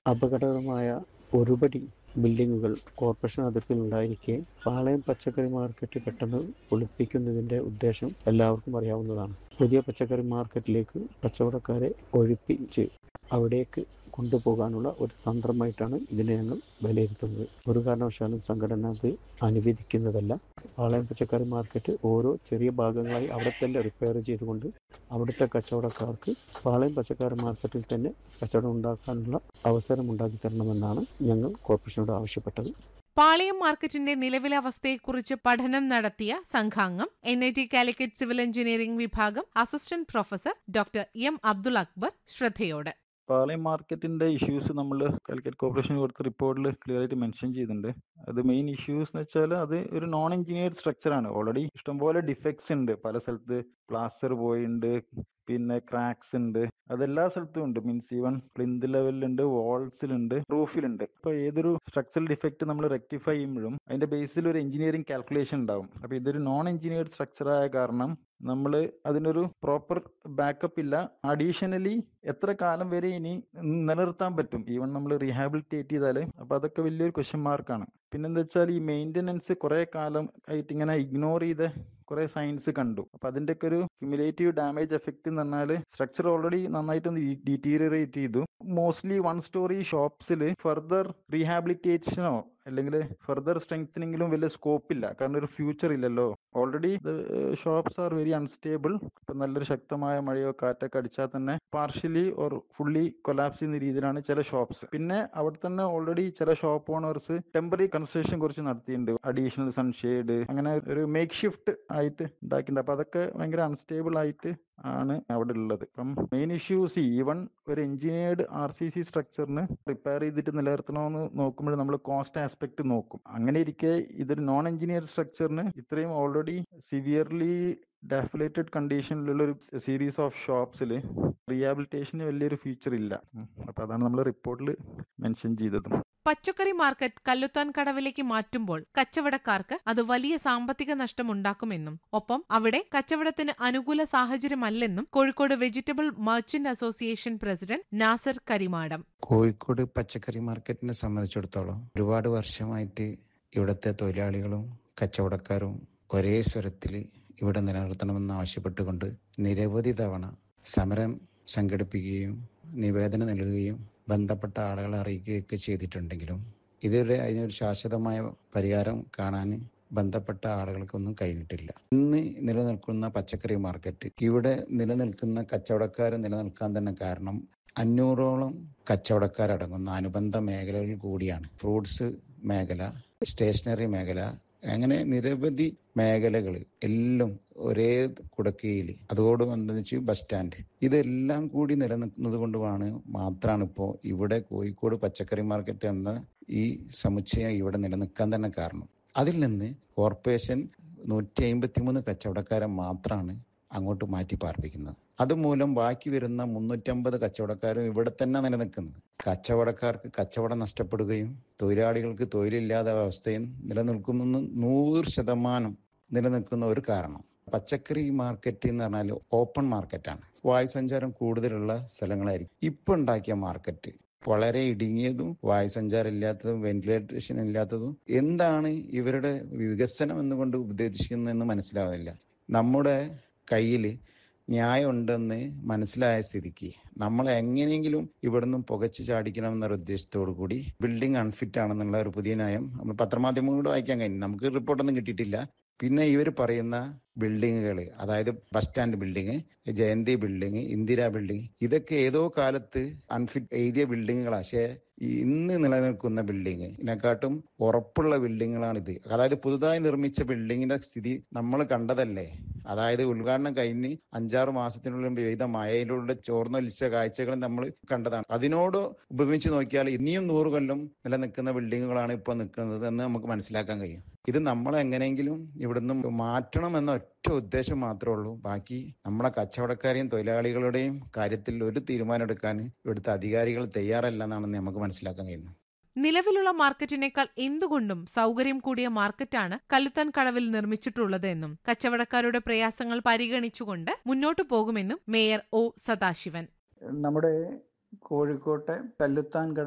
അപകടകരമായ ഒരുപടി ബിൽഡിങ്ങുകൾ കോർപ്പറേഷൻ അതിർത്തിയിൽ ഉണ്ടായിരിക്കെ പാളയം പച്ചക്കറി മാർക്കറ്റ് പെട്ടെന്ന് ഒളിപ്പിക്കുന്നതിന്റെ ഉദ്ദേശം എല്ലാവർക്കും അറിയാവുന്നതാണ് പുതിയ പച്ചക്കറി മാർക്കറ്റിലേക്ക് കച്ചവടക്കാരെ ഒഴിപ്പിച്ച് അവിടേക്ക് കൊണ്ടുപോകാനുള്ള ഒരു തന്ത്രമായിട്ടാണ് ഇതിനെ ഞങ്ങൾ വിലയിരുത്തുന്നത് ഒരു കാരണവശാലും സംഘടന അത് അനുവദിക്കുന്നതല്ല പാളയം പച്ചക്കറി മാർക്കറ്റ് ഓരോ ചെറിയ ഭാഗങ്ങളായി അവിടെ തന്നെ റിപ്പയർ ചെയ്തുകൊണ്ട് അവിടുത്തെ കച്ചവടക്കാർക്ക് പാളയം പച്ചക്കറി മാർക്കറ്റിൽ തന്നെ കച്ചവടം ഉണ്ടാക്കാനുള്ള അവസരം ഉണ്ടാക്കി തരണമെന്നാണ് ഞങ്ങൾ കോർപ്പറേഷനോട് ആവശ്യപ്പെട്ടത് പാളയം മാർക്കറ്റിന്റെ നിലവിലെ അവസ്ഥയെക്കുറിച്ച് പഠനം നടത്തിയ സംഘാംഗം N I T Calicut civil engineering വിഭാഗം assistant professor doctor M Abdul Akbar ശ്രദ്ധയോടെ പാളയം മാർക്കറ്റിന്റെ ഇഷ്യൂസ് നമ്മൾ കാലിക്കറ്റ് കോർപ്പറേഷൻ കൊടുത്ത റിപ്പോർട്ടിൽ ക്ലിയർ ആയിട്ട് മെൻഷൻ ചെയ്തിട്ടുണ്ട് അത് മെയിൻ ഇഷ്യൂസ് എന്ന് വെച്ചാൽ അത് ഒരു നോൺ എഞ്ചിനീയർഡ് സ്ട്രക്ചർ ആണ് ഓൾറെഡി ഇഷ്ടംപോലെ ഡിഫക്ട്സ് ഉണ്ട് പല സ്ഥലത്ത് പ്ലാസ്റ്റർ പോയിട്ടുണ്ട് പിന്നെ ക്രാക്സ് ഉണ്ട് അതെല്ലാ സ്ഥലത്തും ഉണ്ട് മീൻസ് ഈവൻ പ്ലിന്ത് ലെവലിലുണ്ട് വാൾസിലുണ്ട് റൂഫിലുണ്ട് അപ്പൊ ഏതൊരു സ്ട്രക്ചറൽ ഡിഫക്റ്റ് നമ്മൾ റെക്ടിഫൈ ചെയ്യുമ്പോഴും അതിന്റെ ബേസിൽ ഒരു എഞ്ചിനീയറിംഗ് കാൽക്കുലേഷൻ ഉണ്ടാവും അപ്പൊ ഇതൊരു നോൺ എഞ്ചിനീയർഡ് സ്ട്രക്ചർ ആയ കാരണം നമ്മൾ അതിനൊരു പ്രോപ്പർ ബാക്കപ്പ് ഇല്ല അഡീഷണലി എത്ര കാലം വരെ ഇനി നിലനിർത്താൻ പറ്റും ഈവൻ നമ്മൾ റീഹാബിലിറ്റേറ്റ് ചെയ്താൽ അപ്പൊ അതൊക്കെ വലിയൊരു ക്വസ്റ്റ്യൻ മാർക്കാണ് പിന്നെന്താ വെച്ചാൽ ഈ മെയിൻ്റനൻസ് കുറെ കാലം ആയിട്ട് ഇങ്ങനെ ഇഗ്നോർ ചെയ്ത കുറെ സയൻസ് കണ്ടു അപ്പൊ അതിന്റെ ഒക്കെ ഒരു ക്യുമുലേറ്റീവ് ഡാമേജ് എഫക്റ്റ് എന്ന് പറഞ്ഞാൽ സ്ട്രക്ചർ ഓൾറെഡി നന്നായിട്ടൊന്ന് ഡീറ്റീരിയറേറ്റ് ചെയ്തു മോസ്റ്റ്ലി വൺ സ്റ്റോറി ഷോപ്സിൽ ഫർദർ റീഹാബിലിറ്റേഷനോ അല്ലെങ്കിൽ ഫർദർ സ്ട്രെങ്തനിങ്ങിലും വലിയ സ്കോപ്പ് ഇല്ല കാരണം ഒരു ഫ്യൂച്ചർ ഇല്ലല്ലോ already shops are very unstable ഇപ്പൊ നല്ലൊരു ശക്തമായ മഴയോ കാറ്റൊക്കെ അടിച്ചാൽ തന്നെ പാർഷ്യലി ഓർ ഫുള്ളി കൊലാപ്സ് ചെയ്യുന്ന രീതിയിലാണ് ചില ഷോപ്സ് പിന്നെ അവിടെ തന്നെ ഓൾറെഡി ചില ഷോപ്പ് ഓണേഴ്സ് ടെമ്പററി കൺസ്ട്രക്ഷൻ കുറച്ച് നടത്തിയിട്ടുണ്ട് അഡീഷണൽ സൺഷെയ്ഡ് അങ്ങനെ ഒരു മേക്ക് ഷിഫ്റ്റ് ആയിട്ട് ഉണ്ടാക്കിയിട്ടുണ്ട് അപ്പൊ അതൊക്കെ ഭയങ്കര അൺസ്റ്റേബിൾ ആയിട്ട് ആണ് അവിടെ ഉള്ളത് ഇപ്പം മെയിൻ ഇഷ്യൂസ് ഈവൺ ഒരു എഞ്ചിനീയർഡ് ആർ സി സി സ്ട്രക്ചറിന് റിപ്പയർ ചെയ്തിട്ട് നിലനിർത്തണമെന്ന് നോക്കുമ്പോൾ നമ്മൾ കോസ്റ്റ് ആസ്പെക്ട് നോക്കും അങ്ങനെ ഇരിക്കെ ഇതൊരു നോൺ എഞ്ചിനീയർ സ്ട്രക്ചറിന് ഇത്രയും ഓൾറെഡി സിവിയർലി ഡെഫിലേറ്റഡ് കണ്ടീഷനിലുള്ള ഒരു സീരീസ് ഓഫ് ഷോപ്സിൽ റീഹാബിലിറ്റേഷന് വലിയൊരു ഫ്യൂച്ചർ ഇല്ല അപ്പൊ അതാണ് നമ്മൾ റിപ്പോർട്ടിൽ മെൻഷൻ ചെയ്തത് പച്ചക്കറി മാർക്കറ്റ് കല്ലുത്താൻ കടവിലേക്ക് മാറ്റുമ്പോൾ കച്ചവടക്കാർക്ക് അത് വലിയ സാമ്പത്തിക നഷ്ടമുണ്ടാക്കുമെന്നും ഒപ്പം അവിടെ കച്ചവടത്തിന് അനുകൂല സാഹചര്യമല്ലെന്നും Kozhikode vegetable merchant association president Nasar Karimadam Kozhikode പച്ചക്കറി മാർക്കറ്റിനെ സംബന്ധിച്ചിടത്തോളം ഒരുപാട് വർഷമായിട്ട് ഇവിടുത്തെ തൊഴിലാളികളും കച്ചവടക്കാരും ഒരേ സ്വരത്തിൽ ഇവിടെ നിലനിർത്തണമെന്ന് ആവശ്യപ്പെട്ടുകൊണ്ട് നിരവധി തവണ സമരം സംഘടിപ്പിക്കുകയും നിവേദനം നൽകുകയും ബന്ധപ്പെട്ട ആളുകളെ അറിയിക്കുകയൊക്കെ ചെയ്തിട്ടുണ്ടെങ്കിലും ഇതുവരെ അതിനൊരു ശാശ്വതമായ പരിഹാരം കാണാൻ ബന്ധപ്പെട്ട ആളുകൾക്കൊന്നും കഴിഞ്ഞിട്ടില്ല ഇന്ന് നിലനിൽക്കുന്ന പച്ചക്കറി മാർക്കറ്റ് ഇവിടെ നിലനിൽക്കുന്ന കച്ചവടക്കാർ നിലനിൽക്കാൻ തന്നെ കാരണം അഞ്ഞൂറോളം കച്ചവടക്കാരടങ്ങുന്ന അനുബന്ധ മേഖലകൾ കൂടിയാണ് ഫ്രൂട്ട്സ് മേഖല സ്റ്റേഷനറി മേഖല അങ്ങനെ നിരവധി മേഖലകൾ എല്ലാം ഒരേ കുടക്കീഴിൽ അതോടനുബന്ധിച്ച് ബസ് സ്റ്റാൻഡ് ഇതെല്ലാം കൂടി നിലനിൽക്കുന്നത് കൊണ്ടുമാണ് മാത്രമാണ് ഇപ്പോൾ ഇവിടെ കോഴിക്കോട് പച്ചക്കറി മാർക്കറ്റ് എന്ന ഈ സമുച്ചയം ഇവിടെ നിലനിൽക്കാൻ തന്നെ കാരണം അതിൽ നിന്ന് കോർപ്പറേഷൻ നൂറ്റി അമ്പത്തി മൂന്ന് കച്ചവടക്കാരെ മാത്രമാണ് അങ്ങോട്ട് മാറ്റി പാർപ്പിക്കുന്നത് അതുമൂലം ബാക്കി വരുന്ന മുന്നൂറ്റമ്പത് കച്ചവടക്കാരും ഇവിടെ തന്നെ നിലനിൽക്കുന്നത് കച്ചവടക്കാർക്ക് കച്ചവടം നഷ്ടപ്പെടുകയും തൊഴിലാളികൾക്ക് തൊഴിലില്ലാത്ത അവസ്ഥയും നിലനിൽക്കുന്ന നൂറ് ശതമാനം നിലനിൽക്കുന്ന ഒരു കാരണം പച്ചക്കറി മാർക്കറ്റ് എന്ന് പറഞ്ഞാൽ ഓപ്പൺ മാർക്കറ്റാണ് വായുസഞ്ചാരം കൂടുതലുള്ള സ്ഥലങ്ങളായിരിക്കും ഇപ്പൊ ഉണ്ടാക്കിയ മാർക്കറ്റ് വളരെ ഇടുങ്ങിയതും വായുസഞ്ചാരം ഇല്ലാത്തതും വെന്റിലേഷൻ ഇല്ലാത്തതും എന്താണ് ഇവരുടെ വികസനം എന്നുകൊണ്ട് ഉദ്ദേശിക്കുന്നതെന്ന് മനസ്സിലാവുന്നില്ല നമ്മുടെ കയ്യിൽ ന്യായം ഉണ്ടെന്ന് മനസ്സിലായ സ്ഥിതിക്ക് നമ്മൾ എങ്ങനെയെങ്കിലും ഇവിടുന്ന് പുകച്ച് ചാടിക്കണം എന്നൊരു ഉദ്ദേശത്തോടു കൂടി ബിൽഡിംഗ് അൺഫിറ്റ് ആണെന്നുള്ള ഒരു പുതിയ നയം നമ്മൾ പത്രമാധ്യമങ്ങളോട് വായിക്കാൻ കഴിഞ്ഞു നമുക്ക് റിപ്പോർട്ടൊന്നും കിട്ടിയിട്ടില്ല പിന്നെ ഇവർ പറയുന്ന ബിൽഡിങ്ങുകൾ അതായത് bus stand building Jayanthi building Indira building ഇതൊക്കെ ഏതോ കാലത്ത് അൺഫിറ്റ് എഴുതിയ ബിൽഡിങ്ങുകളാണ് പക്ഷേ ഇന്ന് നിലനിൽക്കുന്ന ബിൽഡിങ് ഇതിനെക്കാട്ടും ഉറപ്പുള്ള ബിൽഡിങ്ങുകളാണിത് അതായത് പുതുതായി നിർമ്മിച്ച ബിൽഡിങ്ങിന്റെ സ്ഥിതി നമ്മൾ കണ്ടതല്ലേ അതായത് ഉദ്ഘാടനം കഴിഞ്ഞ് അഞ്ചാറ് മാസത്തിനുള്ളിൽ പെയ്ത മഴയിലൂടെ ചോർന്നൊലിച്ച കാഴ്ചകൾ നമ്മൾ കണ്ടതാണ് അതിനോട് ഉപമിച്ച് നോക്കിയാൽ ഇനിയും നൂറ് കൊല്ലം നിലനിൽക്കുന്ന ബിൽഡിങ്ങുകളാണ് ഇപ്പോൾ നിൽക്കുന്നത് എന്ന് നമുക്ക് മനസ്സിലാക്കാൻ കഴിയും ഇത് നമ്മൾ എങ്ങനെയെങ്കിലും ഇവിടുന്ന് മാറ്റണം എന്ന ഒറ്റ ഉദ്ദേശം മാത്രമേ ഉള്ളൂ ബാക്കി നമ്മളെ കച്ചവടക്കാരെയും തൊഴിലാളികളുടെയും കാര്യത്തിൽ ഒരു തീരുമാനം എടുക്കാൻ ഇവിടുത്തെ അധികാരികൾ തയ്യാറല്ല എന്നാണ് നമുക്ക് മനസ്സിലാക്കാൻ കഴിയുന്നത് നിലവിലുള്ള മാർക്കറ്റിനേക്കാൾ എന്തുകൊണ്ടും സൗകര്യം കൂടിയ മാർക്കറ്റാണ് കല്ലുത്താൻ കടവിൽ നിർമ്മിച്ചിട്ടുള്ളത് എന്നും കച്ചവടക്കാരുടെ പ്രയാസങ്ങൾ പരിഗണിച്ചുകൊണ്ട് മുന്നോട്ടു പോകുമെന്നും മേയർ ഒ സദാശിവൻ നമ്മുടെ കോഴിക്കോട്ടെ കല്ലുത്താൻ